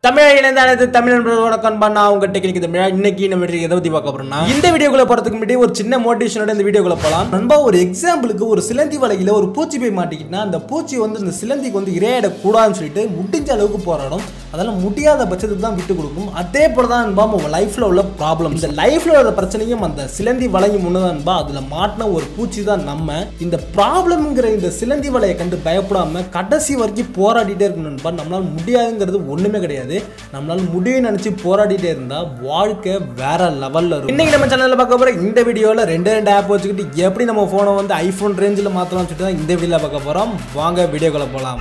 தமிழ் இணைந்த அனைத்து தமிழ் நண்பர்களோட கண்பா நான் உங்க டெக்னிக் தமிழா இன்னைக்கு நம்ம வீடியோ எதை பத்தி பார்க்க போறோம்னா இந்த வீடியோக்குள்ள போறதுக்கு முன்னாடி ஒரு சின்ன மோட்டிவேஷனோட இந்த வீடியோக்குள்ள போலாம் நண்பா ஒரு எக்ஸாம்பிளுக்கு ஒரு சிலந்தி வலையில ஒரு பூச்சி போய் மாட்டிக்கிட்டா அந்த பூச்சி வந்து இந்த சிலந்திக்கு வந்து இரையாட கூடாதுன்னு சொல்லிட்டு முடிஞ்ச அளவுக்கு போராடும் அதெல்லாம் முடியாத பட்சத்துக்கு தான் விட்டு கொடுக்கும் அதே போல தான் நண்பா உங்க லைஃப்ல உள்ள ப்ராப்ளம் இந்த லைஃப்ல உள்ள பிரச்சனையும் அந்த சிலந்தி வலையும் முன்னதான் நண்பா அதுல மாட்டின ஒரு பூச்சி தான் நம்ம இந்த ப்ராப்ளம்ங்கிற இந்த சிலந்தி வலையை கண்டு பயப்படாம கடைசி வரைக்கும் போராடிட்டே இருக்கணும் நண்பா நம்மளால முடியாதுங்கிறது ஒண்ணுமே கிடையாது நம்மளால முடியும் நினைச்சு போராடிட்டே இருந்தா வாழ்க்கை வேற லெவல்ல இருக்கும் இன்னைக்கு நம்ம சேனல்ல பார்க்க போற இந்த வீடியோல ரெண்டு ரெண்டு ஆப் வச்சுக்கிட்டு எப்படி நம்ம போனை வந்து ஐபோன் ரேஞ்சில் மாத்தலாம்னு சொல்லிட்டு தான் இந்த வீடியோல பார்க்க போறோம் வாங்க வீடியோக்குள்ள போலாம்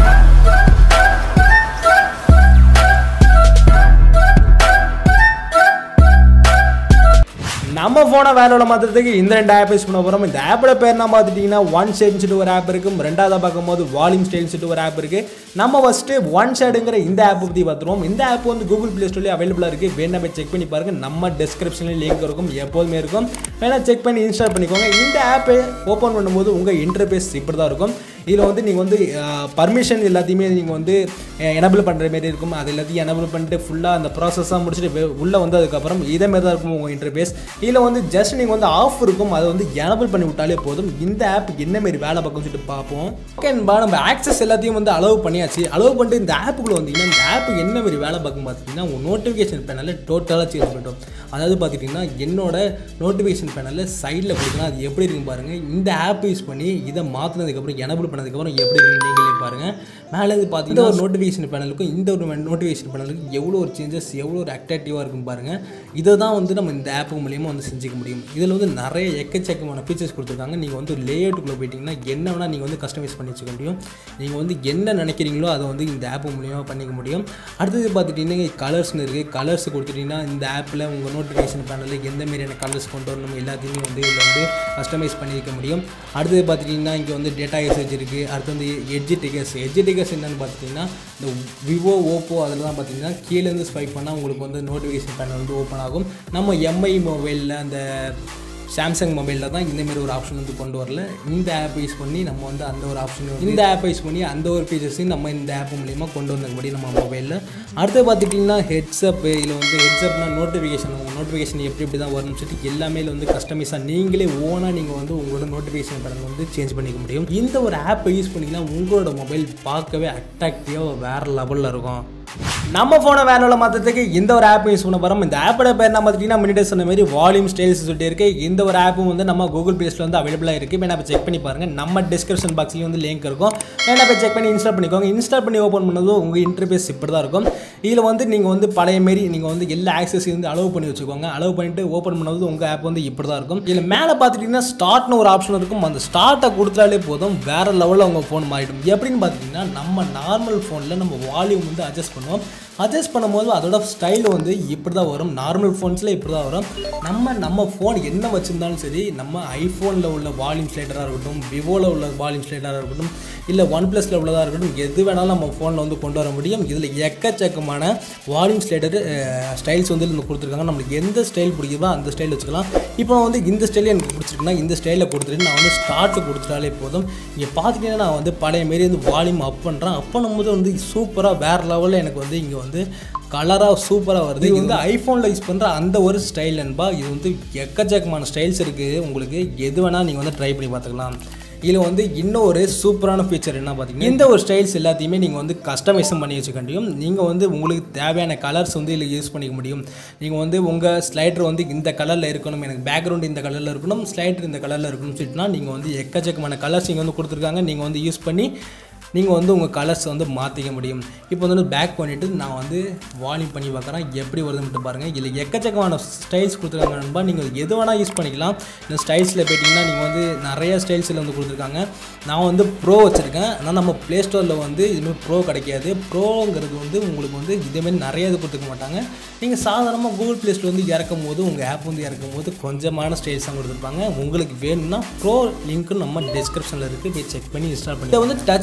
நம்ம ஃபோனை வேலையோட மாற்றுறதுக்கு இந்த ரெண்டு ஆப் யூஸ் பண்ண போகிறோம் இந்த ஆப்போட பேர் என்ன பார்த்துட்டிங்கன்னா ஒன் ஷேட்னு சொல்லிட்டு ஒரு ஆப் இருக்கும் ரெண்டாவது பார்க்கும்போது வால்யூம் ஸ்டைல்னு சொல்லிட்டு ஒரு ஆப் இருக்குது நம்ம ஃபஸ்ட்டு ஒன் ஷேடுங்கிற இந்த ஆப் பற்றி பார்த்துருவோம் இந்த ஆப் வந்து கூகுள் ப்ளே ஸ்டோர்லேயே அவைலபிளாக இருக்குது வேணா போய் செக் பண்ணி பாருங்கள் நம்ம டிஸ்கிரிப்ஷனில் லிங்க் இருக்கும் எப்போதுமே இருக்கும் வேணா செக் பண்ணி இன்ஸ்டால் பண்ணிக்கோங்க இந்த ஆப்பை ஓப்பன் பண்ணும்போது உங்கள் இன்டர்பேஸ் இப்படி தான் இருக்கும் இதில் வந்து நீங்கள் வந்து பர்மிஷன் எல்லாத்தையுமே நீங்கள் வந்து எனபிள் பண்ணுற மாரி இருக்கும் அது எல்லாத்தையும் எனபிள் பண்ணிட்டு ஃபுல்லாக அந்த ப்ராசஸ்ஸாக முடிச்சுட்டு உள்ளே வந்ததுக்கப்புறம் இதே மாதிரி தான் இருக்கும் உங்கள் இன்டர்பேஸ் இதில் வந்து ஜஸ்ட் நீங்கள் வந்து ஆஃப் இருக்கும் அதை வந்து எனபிள் பண்ணி விட்டாலே போதும் இந்த ஆப் என்ன மாரி வேலை பார்க்கும் சொல்லிட்டு பார்ப்போம் ஓகேன்பா நம்ம ஆக்சஸ் எல்லாத்தையும் வந்து அலோவ் பண்ணியாச்சு அலோவ் பண்ணிட்டு இந்த ஆப்புக்குள்ளே வந்தீங்கன்னா இந்த ஆப் என்ன மாரி வேலை பார்க்கும் பார்த்தீங்கன்னா உங்கள் நோட்டிஃபிகேஷன் பேனலில் டோட்டலாக சேஞ்ச் பண்ணிட்டோம் அதாவது பார்த்துட்டிங்கன்னா என்னோட நோட்டிஃபிகேஷன் பேனலில் சைடில் கொடுத்தனா அது எப்படி இருக்கும் பாருங்கள் இந்த ஆப் யூஸ் பண்ணி இதை மாற்றினதுக்கப்புறம் எனபிள் பண்ணதுக்கப்புறம் எப்படி இருக்குன்னு நீங்களே பாருங்கள் மேலே இருந்து பார்த்தீங்கன்னா ஒரு நோட்டிஃபிகேஷன் பேனலுக்கும் இந்த ஒரு நோட்டிஃபிகேஷன் பேனலுக்கு எவ்வளோ ஒரு சேஞ்சஸ் எவ்வளோ ஒரு அட்ராக்டிவாக இருக்கும் பாருங்கள் இதை தான் வந்து நம்ம இந்த ஆப் மூலியமாக வந்து செஞ்சுக்க முடியும் இதில் வந்து நிறைய எக்கச்சக்கமான ஃபீச்சர்ஸ் கொடுத்துருக்காங்க நீங்கள் வந்து லேஅவுட்டுக்குள்ளே போயிட்டீங்கன்னா என்ன வேணால் நீங்கள் வந்து கஸ்டமைஸ் பண்ணி வச்சுக்க முடியும் நீங்கள் வந்து என்ன நினைக்கிறீங்களோ அதை வந்து இந்த ஆப் மூலியமாக பண்ணிக்க முடியும் அடுத்தது பார்த்துட்டிங்கன்னா கலர்ஸ்னு இருக்குது கலர்ஸ் கொடுத்துட்டிங்கன்னா இந்த ஆப்பில் உங்கள் நோட்டிஃபிகேஷன் பேனலில் எந்த மாதிரியான கலர்ஸ் கொண்டு வரணும் எல்லாத்தையுமே வந்து இதில் வந்து கஸ்டமைஸ் பண்ணி வைக்க முடியும் அடுத்தது பார்த்துட்டிங்கன்னா இங்கே வந்து டேட்டா யூசேஜ் இருக்குது அடுத்து வந்து எட்ஜி டிகர்ஸ் எட்ஜி டிகர்ஸ் என்னென்னு பார்த்துட்டிங்கன்னா இந்த விவோ ஓப்போ அதில் தான் பார்த்தீங்கன்னா கீழேருந்து ஸ்வைப் பண்ணால் உங்களுக்கு வந்து நோட்டிஃபிகேஷன் பேனல் வந்து ஓப்பன் ஆகும் நம்ம எம்ஐ மொபைலில் அந்த சாம்சங் மொபைலில் தான் இந்தமாரி ஒரு ஆப்ஷன் வந்து கொண்டு வரல இந்த ஆப் யூஸ் பண்ணி நம்ம வந்து அந்த ஒரு ஆப்ஷன் இந்த ஆப் யூஸ் பண்ணி அந்த ஒரு ஃபீச்சர்ஸையும் நம்ம இந்த ஆப் மூலியமாக கொண்டு வந்தபடி நம்ம மொபைலில் அடுத்து பார்த்துட்டிங்கன்னா ஹெட்ஸ்அப் இதில் வந்து ஹெட்ஸ்அப்னா நோட்டிஃபிகேஷன் உங்கள் நோட்டிஃபிகேஷன் எப்படி எப்படி தான் வரும்னு சொல்லிட்டு எல்லாமே இதுல வந்து கஸ்டமைஸாக நீங்களே ஓனாக நீங்கள் வந்து உங்களோட நோட்டிஃபிகேஷன் பேனல் வந்து சேஞ்ச் பண்ணிக்க முடியும் இந்த ஒரு ஆப்பை யூஸ் பண்ணிங்கன்னா உங்களோட மொபைல் பார்க்கவே அட்ராக்டிவாக வேறு லெவலில் இருக்கும் நம்ம ஃபோனை வேலையில் மாற்றத்துக்கு இந்த ஒரு ஆப் யூஸ் பண்ண போகிறோம் இந்த ஆப்போட பேர் என்ன பார்த்துட்டிங்கன்னா முன்னாடி சொன்ன மாதிரி வால்யூம் ஸ்டைல்ஸ் சொல்லிட்டு இருக்கு இந்த ஒரு ஆப்பும் வந்து நம்ம கூகுள் ப்ளே ஸ்டோர் வந்து அவைலபிளாக இருக்குது வேணா போய் செக் பண்ணி பாருங்கள் நம்ம டிஸ்கிரிப்ஷன் பாக்ஸ்லேயும் வந்து லிங்க் இருக்கும் வேணா போய் செக் பண்ணி இன்ஸ்டால் பண்ணிக்கோங்க இன்ஸ்டால் பண்ணி ஓப்பன் பண்ணதும் உங்கள் இன்டர்பேஸ் இப்படி தான் இருக்கும் இதில் வந்து நீங்கள் வந்து பழைய மாரி நீங்கள் வந்து எல்லா ஆக்சஸ் வந்து அலோவ் பண்ணி வச்சுக்கோங்க அலோவ் பண்ணிட்டு ஓப்பன் பண்ணது உங்கள் ஆப் வந்து இப்படி தான் இருக்கும் இதில் மேலே பார்த்துட்டிங்கன்னா ஸ்டார்ட்னு ஒரு ஆப்ஷன் இருக்கும் அந்த ஸ்டார்ட்டை கொடுத்தாலே போதும் வேறு லெவலில் உங்கள் ஃபோன் மாறிடும் எப்படின்னு பார்த்தீங்கன்னா நம்ம நார்மல் ஃபோனில் நம்ம வால்யூம் வந்து அட்ஜஸ்ட் பண்ணுவோம் அட்ஜஸ்ட் பண்ணும்போது அதோட ஸ்டைல் வந்து இப்படி தான் வரும் நார்மல் ஃபோன்ஸில் இப்படி தான் வரும் நம்ம நம்ம ஃபோன் என்ன வச்சுருந்தாலும் சரி நம்ம ஐஃபோனில் உள்ள வால்யூம் ஸ்லைடராக இருக்கட்டும் விவோவில் உள்ள வால்யூம் ஸ்லைடராக இருக்கட்டும் இல்லை ஒன் ப்ளஸில் உள்ளதாக இருக்கட்டும் எது வேணாலும் நம்ம ஃபோனில் வந்து கொண்டு வர முடியும் இதில் எக்கச்சக்கமான வால்யூம் ஸ்லைடர் ஸ்டைல்ஸ் வந்து இதில் கொடுத்துருக்காங்க நம்மளுக்கு எந்த ஸ்டைல் பிடிக்குதோ அந்த ஸ்டைல் வச்சுக்கலாம் இப்போ வந்து இந்த ஸ்டைல் எனக்கு பிடிச்சிருக்குன்னா இந்த ஸ்டைலில் கொடுத்துட்டு நான் வந்து ஸ்டார்ட்டு கொடுத்துட்டாலே போதும் இங்கே பார்த்துட்டீங்கன்னா நான் வந்து பழைய மாரி வந்து வால்யூம் அப் பண்ணுறேன் அப் பண்ணும்போது வந்து சூப்பராக வேறு லெவலில் எனக்கு வந்து இங்கே வந்து கலராக சூப்பராக வருது இது வந்து ஐஃபோனில் யூஸ் பண்ணுற அந்த ஒரு ஸ்டைல் நண்பா இது வந்து எக்கச்சக்கமான ஸ்டைல்ஸ் இருக்குது உங்களுக்கு எது வேணால் நீங்கள் வந்து ட்ரை பண்ணி பார்த்துக்கலாம் இதில் வந்து இன்னும் ஒரு சூப்பரான ஃபீச்சர் என்ன பார்த்தீங்கன்னா இந்த ஒரு ஸ்டைல்ஸ் எல்லாத்தையுமே நீங்கள் வந்து கஸ்டமைஸும் பண்ணி வச்சுக்க முடியும் நீங்கள் வந்து உங்களுக்கு தேவையான கலர்ஸ் வந்து இதில் யூஸ் பண்ணிக்க முடியும் நீங்கள் வந்து உங்கள் ஸ்லைடர் வந்து இந்த கலரில் இருக்கணும் எனக்கு பேக்ரவுண்ட் இந்த கலரில் இருக்கணும் ஸ்லைடர் இந்த கலரில் இருக்கணும்னு சொல்லிட்டுனா நீங்கள் வந்து எக்கச்சக்கமான கலர்ஸ் இங்கே வந்து கொடுத்துருக்காங்க நீங்கள் வந்து யூஸ் பண்ணி நீங்கள் வந்து உங்கள் கலர்ஸை வந்து மாற்றிக்க முடியும் இப்போ வந்து பேக் பண்ணிவிட்டு நான் வந்து வால்யூம் பண்ணி பார்க்குறேன் எப்படி வருதுன்னு பாருங்கள் இதில் எக்கச்சக்கமான ஸ்டைல்ஸ் கொடுத்துருக்காங்க நண்பா நீங்கள் எது வேணால் யூஸ் பண்ணிக்கலாம் இந்த ஸ்டைல்ஸில் போயிட்டிங்கன்னா நீங்கள் வந்து நிறைய ஸ்டைல்ஸில் வந்து கொடுத்துருக்காங்க நான் வந்து ப்ரோ வச்சுருக்கேன் ஆனால் நம்ம ப்ளே ஸ்டோரில் வந்து இதுமாதிரி ப்ரோ கிடைக்காது ப்ரோங்கிறது வந்து உங்களுக்கு வந்து இதேமாரி நிறைய இது கொடுத்துக்க மாட்டாங்க நீங்கள் சாதாரணமாக கூகுள் ப்ளே ஸ்டோர் வந்து இறக்கும் போது உங்கள் ஆப் வந்து இறக்கும் போது கொஞ்சமான ஸ்டைல்ஸ் தான் கொடுத்துருப்பாங்க உங்களுக்கு வேணும்னா ப்ரோ லிங்க்கு நம்ம டிஸ்கிரிப்ஷனில் இருக்குது போய் செக் பண்ணி இன்ஸ்டால் பண்ணி இதை வந்து டச் பண்ணிட்டாலே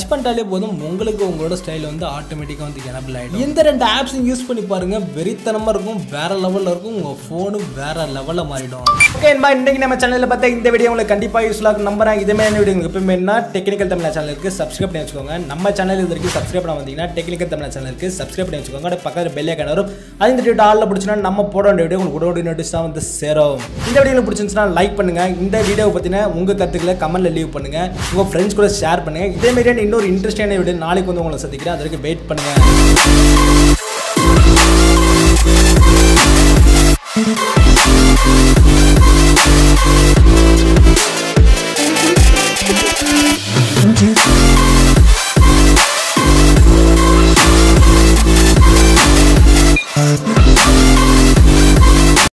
பண்ணாலே போதும் உங்களுக்கு உங்களோட ஸ்டைல் வந்து ஆட்டோமேட்டிக்காக வந்து எனபிள் ஆகிடும் இந்த ரெண்டு ஆப்ஸும் யூஸ் பண்ணி பாருங்க வெறித்தனமாக இருக்கும் வேற லெவலில் இருக்கும் உங்கள் ஃபோனு வேற லெவலில் மாறிடும் ஓகே என்பா இன்னைக்கு நம்ம சேனலில் பார்த்தா இந்த வீடியோ உங்களுக்கு கண்டிப்பாக யூஸ்ஃபுல்லாக இருக்கும் நம்புறேன் இதே மாதிரி வீடியோ உங்களுக்கு எப்பவுமே என்ன டெக்னிக்கல் தமிழ் சேனலுக்கு சப்ஸ்கிரைப் பண்ணி வச்சுக்கோங்க நம்ம சேனல் இது வரைக்கும் சப்ஸ்கிரைப் பண்ண வந்தீங்கன்னா டெக்னிக்கல் தமிழ் சேனலுக்கு சப்ஸ்கிரைப் பண்ணி வச்சுக்கோங்க அப்படியே பக்கத்தில் பெல்லே கண் வரும் அது இந்த வீடியோ ஆளில் பிடிச்சினா நம்ம போட வேண்டிய வீடியோ உங்களுக்கு உடனடி நோட்டீஸ் தான் வந்து சேரும் இந்த வீடியோ பிடிச்சிருந்துச்சுன்னா லைக் பண்ணுங்க இந்த வீடியோவை பற்றின உங்கள் கருத்துக்களை கமெண்ட்ல லீவ் பண்ணுங்க உங்கள் ஃப்ரெண்ட்ஸ் கூட ஷேர் பண்ணுங்க இதே மாதிரியான இன்னொரு இன்ட்ரெஸ்டான வீடியோ நாளைக்கு வந்து உங்களை சந்திக்கிறேன் அது வரைக்கும் வெயிட் பண்ணுங்க Thank you.